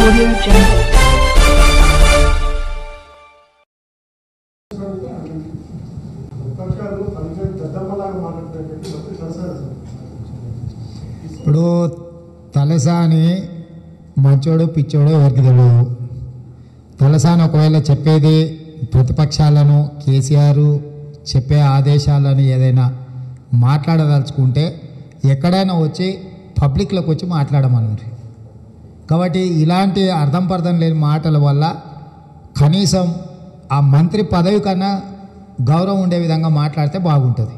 Audio Jungle. పథకాలు అందుకని పెద్దమ్మలాగా మాట్లాడుతున్నట్టు మంత్రి కలిసారు సార్ ఇప్పుడు తలసాని మంచోడు పిచ్చోడు ఎవరికి తెలియదు తలసాని ఒకవేళ చెప్పేది ప్రతిపక్షాలను కేసీఆర్ చెప్పే ఆదేశాలను ఏదైనా మాట్లాడదలుచుకుంటే ఎక్కడైనా వచ్చి పబ్లిక్లోకి వచ్చి మాట్లాడమన్నారు కాబట్టి ఇలాంటి అర్థం పర్థం లేని మాటల వల్ల కనీసం ఆ మంత్రి పదవి కన్నా గౌరవం ఉండే విధంగా మాట్లాడితే బాగుంటుంది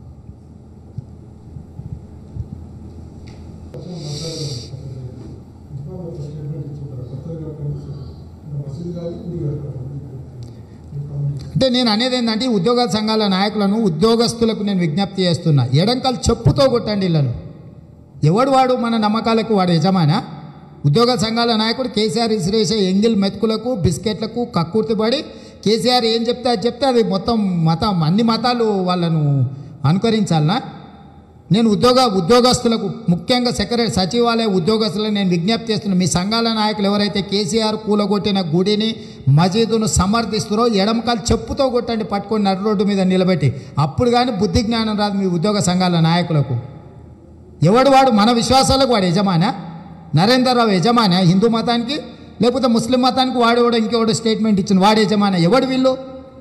అంటే నేను అనేది ఏంటంటే ఈ ఉద్యోగ సంఘాల నాయకులను ఉద్యోగస్తులకు నేను విజ్ఞప్తి చేస్తున్నా ఎడంకలు చెప్పుతో కొట్టండి ఇళ్ళను ఎవడు వాడు మన నమ్మకాలకు వాడు యజమానా ఉద్యోగ సంఘాల నాయకుడు కేసీఆర్ ఇసిరేసే ఎంగిల్ మెతుకులకు బిస్కెట్లకు కక్కుర్తిపడి కేసీఆర్ ఏం చెప్తే అది చెప్తే అది మొత్తం మతం అన్ని మతాలు వాళ్ళను అనుకరించాలనా నేను ఉద్యోగ ఉద్యోగస్తులకు ముఖ్యంగా సెక్రటరీ సచివాలయ ఉద్యోగస్తులకు నేను విజ్ఞప్తి చేస్తున్నా మీ సంఘాల నాయకులు ఎవరైతే కేసీఆర్ కూలగొట్టిన గుడిని మసీదును సమర్థిస్తారో ఎడమకాలు చెప్పుతో కొట్టండి పట్టుకొని నడు రోడ్డు మీద నిలబెట్టి అప్పుడు కానీ బుద్ధి జ్ఞానం రాదు మీ ఉద్యోగ సంఘాల నాయకులకు ఎవడు వాడు మన విశ్వాసాలకు వాడు యజమానా నరేందర్ రావు యజమానా హిందూ మతానికి లేకపోతే ముస్లిం మతానికి వాడు కూడా ఇంకెవడు స్టేట్మెంట్ ఇచ్చిన వాడు యజమానా ఎవడు వీళ్ళు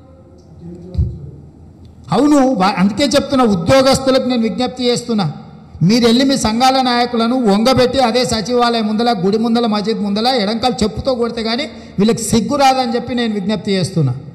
అవును వా- అందుకే చెప్తున్నా ఉద్యోగస్తులకు నేను విజ్ఞప్తి చేస్తున్నా మీరు వెళ్ళి మీ సంఘాల నాయకులను వంగబెట్టి అదే సచివాలయం ముందల గుడి ముందల మసీద్ ముందల ఎడంకాలు చెప్పుతో కొడితే కానీ వీళ్ళకి సిగ్గు రాదని చెప్పి నేను విజ్ఞప్తి చేస్తున్నా